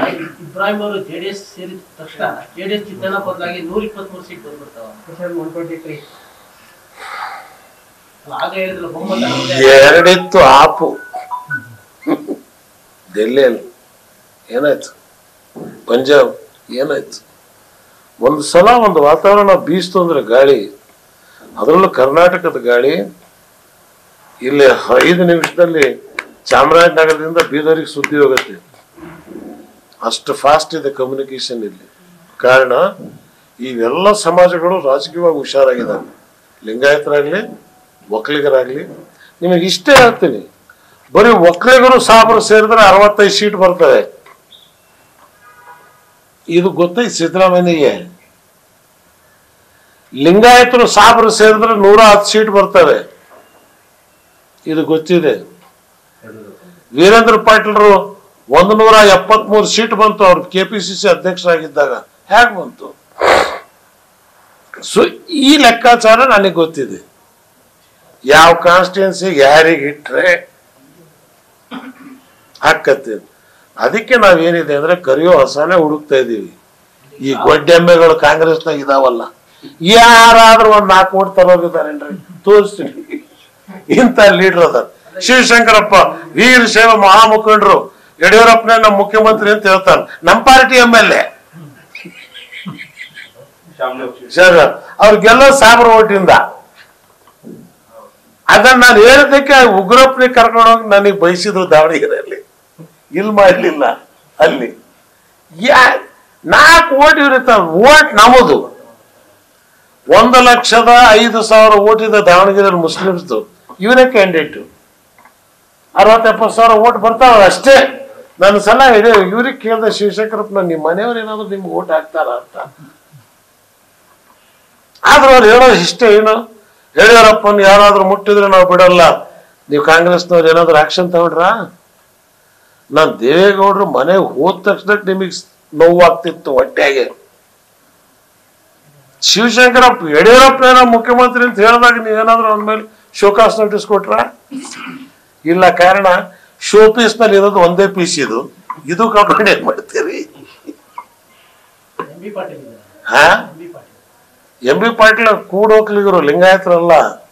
ಇಬ್ರಾಹಿಂ ಅವರು ಜೆಡಿಎಸ್ ಸೇರಿದ ತಕ್ಷಣ ಜೆಡಿಎಸ್ ಚಿತ್ರಣ ಬದಲಾಗಿ ನೂರ ಇಪ್ಪತ್ಮೂರು ಸೀಟ್ ಬಂದ್ಬಿಡ್ತಾವ ಆಗ ಹೇಳಿದ್ರು ಬಹುಮತ ನಮ್ದೇ. ಎರಡಿತ್ತು ಆಪು ಡೆಲ್ಲಿಯಲ್ಲಿ ಏನಾಯ್ತು ಪಂಜಾಬ್ ಏನಾಯ್ತು ಒಂದು ಸಲ ಒಂದು ವಾತಾವರಣ ಬೀಸ್ತು ಅಂದ್ರೆ ಗಾಳಿ ಅದರಲ್ಲೂ ಕರ್ನಾಟಕದ ಗಾಳಿ ಇಲ್ಲಿ ಐದು ನಿಮಿಷದಲ್ಲಿ ಚಾಮರಾಜನಗರದಿಂದ ಬೀದರಿಗೆ ಸುದ್ದಿ ಹೋಗುತ್ತೆ ಅಷ್ಟು ಫಾಸ್ಟ್ ಇದೆ ಕಮ್ಯುನಿಕೇಶನ್ ಇಲ್ಲಿ ಕಾರಣ ಇವೆಲ್ಲ ಸಮಾಜಗಳು ರಾಜಕೀಯವಾಗಿ ಹುಷಾರಾಗಿದ್ದಾವೆ ಲಿಂಗಾಯತರಾಗ್ಲಿ ಒಕ್ಕಲಿಗರಾಗ್ಲಿ ನಿಮಗೆ ಇಷ್ಟೇ ಹೇಳ್ತೀನಿ ಬರೀ ಒಕ್ಕಲಿಗರು ಸಾಬರು ಸೇರಿದ್ರೆ ಅರವತ್ತೈದು ಸೀಟ್ ಬರ್ತವೆ ಇದು ಗೊತ್ತೈತಿ ಸಿದ್ದರಾಮಯ್ಯಗೆ ಲಿಂಗಾಯತರು ಸಾಬರು ಸೇರಿದ್ರೆ ನೂರ ಹತ್ತು ಸೀಟ್ ಬರ್ತವೆ ಇದು ಗೊತ್ತಿದೆ ವೀರೇಂದ್ರ ಪಾಟೀಲ್ರು ಒಂದು ನೂರ ಎಪ್ಪತ್ಮೂರು ಸೀಟ್ ಬಂತು ಅವ್ರು ಕೆ ಪಿ ಸಿ ಸಿ ಅಧ್ಯಕ್ಷರಾಗಿದ್ದಾಗ ಹೇಗೆ ಬಂತು ಸೊ ಈ ಲೆಕ್ಕಾಚಾರ ನನಗೆ ಗೊತ್ತಿದೆ ಯಾವ ಕಾನ್ಸ್ಟಿಟ್ಯೂನ್ಸಿ ಯಾರಿಗೆ ಇಟ್ರೆ ಹಾಕತ್ತೆ ಅದಕ್ಕೆ ನಾವೇನಿದೆ ಅಂದ್ರೆ ಕರಿಯೋ ಹೊಸನೇ ಹುಡುಕ್ತಾ ಇದೀವಿ ಈ ಗೊಡ್ಡೆಮ್ಮೆಗಳು ಕಾಂಗ್ರೆಸ್ನಾಗ ಇದಾವಲ್ಲ ಯಾರಾದ್ರೂ ಒಂದ್ ನಾಲ್ಕು ಓಟ್ ತರೋರಿದ್ದಾರೇನ್ರಿ ತೋರಿಸ್ತೀನಿ ಇಂಥ ಲೀಡರ್ ಅದ ಶಿವಶಂಕರಪ್ಪ ವೀರಶೈವ ಮಹಾಮುಖಂಡರು ಯಡಿಯೂರಪ್ಪನೇ ನಮ್ಮ ಮುಖ್ಯಮಂತ್ರಿ ಅಂತ ಹೇಳ್ತಾನೆ ನಮ್ಮ party M L A sir ಅವ್ರಿಗೆಲ್ಲ ಸಾವಿರ ಓಟಿಂದ ಅದನ್ನ ನಾನು ಹೇಳಿದ್ದಕ್ಕೆ ಉಗ್ರಪ್ಪನಿಗೆ ಕರ್ಕೊಂಡು ಹೋಗಿ ನನಗೆ ಬಯಸಿದ್ರು ದಾವಣಗೆರೆಯಲ್ಲಿ ಇಲ್ಲಿ ಮಾಡಲಿಲ್ಲ ಅಲ್ಲಿ ಯಾ ನಾಲ್ಕು ಓಟ್ ಇರುತ್ತೆ ಓಟ್ ನಮ್ಮದು ಒಂದು ಲಕ್ಷದ ಐದು ಸಾವಿರ ಓಟ್ ಇದೆ ದಾವಣಗೆರೆಯಲ್ಲಿ ಮುಸ್ಲಿಮ್ಸ್ದು ಇವನೇ ಕ್ಯಾಂಡಿಡೇಟ್ ಅರವತ್ತು ಎಪ್ಪತ್ತು ಸಾವಿರ ಓಟ್ ಬರ್ತಾವ ಅಷ್ಟೇ ನನ್ನ ಸಲ ಇದೆ ಇವ್ರಿಗೆ ಕೇಳಿದ ಶಿವಶಂಕರಪ್ಪನ ನಿಮ್ಮ ಮನೆಯವ್ರು ಏನಾದ್ರು ನಿಮ್ಗೆ ಓಟ್ ಹಾಕ್ತಾರ ಅಂತ ಆದ್ರೆ ಅವ್ರು ಹೇಳೋ ಇಷ್ಟ ಏನು ಯಡಿಯೂರಪ್ಪನ ಯಾರಾದ್ರೂ ಮುಟ್ಟಿದ್ರೆ ನಾವು ಬಿಡಲ್ಲ ನೀವು ಕಾಂಗ್ರೆಸ್ನವ್ರು ಏನಾದ್ರು ಆಕ್ಷನ್ ತಗೊಂಡ್ರಾ ನಾನ್ ದೇವೇಗೌಡರು ಮನೆಗೆ ಹೋದ ತಕ್ಷಣ ನಿಮಗೆ ನೋವಾಗ್ತಿತ್ತು ಹೊಟ್ಟೆಗೆ ಶಿವಶಂಕರಪ್ಪ ಯಡಿಯೂರಪ್ಪನ ಮುಖ್ಯಮಂತ್ರಿ ಅಂತ ಹೇಳಿದಾಗ ನೀವೇನಾದ್ರೂ ಅವನ ಮೇಲೆ ಶೋಕಾಸ್ ನೋಟಿಸ್ ಕೊಟ್ರ ಇಲ್ಲ ಕಾರಣ ಶೋ ಪೀಸ್ ನಲ್ಲಿ ಇರೋದು ಒಂದೇ ಪೀಸ್ ಇದು ಇದು ಕಳ್ಕೊಂಡು ಏನ್ ಮಾಡ್ತೀರಿ ಎಂ ಬಿ ಪಾಟೀಲ್ ಇದ್ದಾರೆ ಹಾ M B Patil M B Patil ಕೂಡೋಕ್ಲಿಗರು ಲಿಂಗಾಯತರಲ್ಲ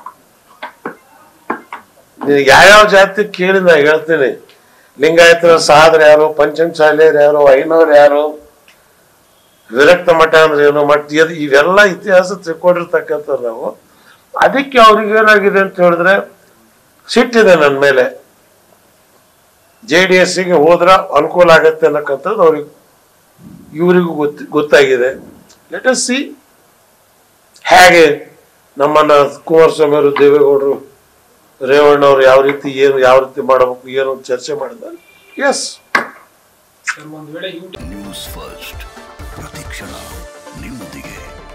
ನಿನಗೆ ಯಾವ್ಯಾವ ಜಾತಿ ಕೇಳಿ ನಾ ಹೇಳ್ತೀನಿ ಲಿಂಗಾಯತರ ಸಾದ್ರ ಯಾರು ಪಂಚಮಸಾಲಿಯರು ಯಾರು ಐನವ್ರು ಯಾರು ವಿರಕ್ತ ಮಠ ಅಂದ್ರೆ ಏನು ಮಠ ಇದು- ಇವೆಲ್ಲ ಇತಿಹಾಸ ತಿಳ್ಕೊಂಡಿರ್ತಕ್ಕಂಥ ನಾವು ಅದಕ್ಕೆ ಅವ್ರಿಗೆ ಏನಾಗಿದೆ ಅಂತ ಹೇಳಿದ್ರೆ ಸಿಟ್ಟಿದೆ ನನ್ನ ಮೇಲೆ ಜೆ ಡಿ ಎಸ್ಸಿಗೆ ಹೋದ್ರ ಅನುಕೂಲ ಆಗತ್ತೆ ಅನ್ನಕ್ಕಂಥದ್ದು ಅವ್ರಿಗೆ ಇವರಿಗೂ ಗೊತ್ತ ಗೊತ್ತಾಗಿದೆ ಲೆಟ್ ಅಸ್ ಸಿ ಹೇಗೆ ನಮ್ಮನ್ನ ಕುಮಾರಸ್ವಾಮಿ ಅವರು ದೇವೇಗೌಡರು ರೇವಣ್ಣವ್ರು ಯಾವ ರೀತಿ ಏನು ಯಾವ ರೀತಿ ಮಾಡಬೇಕು ಏನು ಅಂತ ಚರ್ಚೆ ಮಾಡಿದ್ದಾರೆ ಎಸ್ ಒಂದ್ ವೇಳೆ ಯು ನ್ಯೂಸ್ ಫಸ್ಟ್ ಪ್ರತಿಕ್ಷಣ ನಿಮ್ಮೊಂದಿಗೆ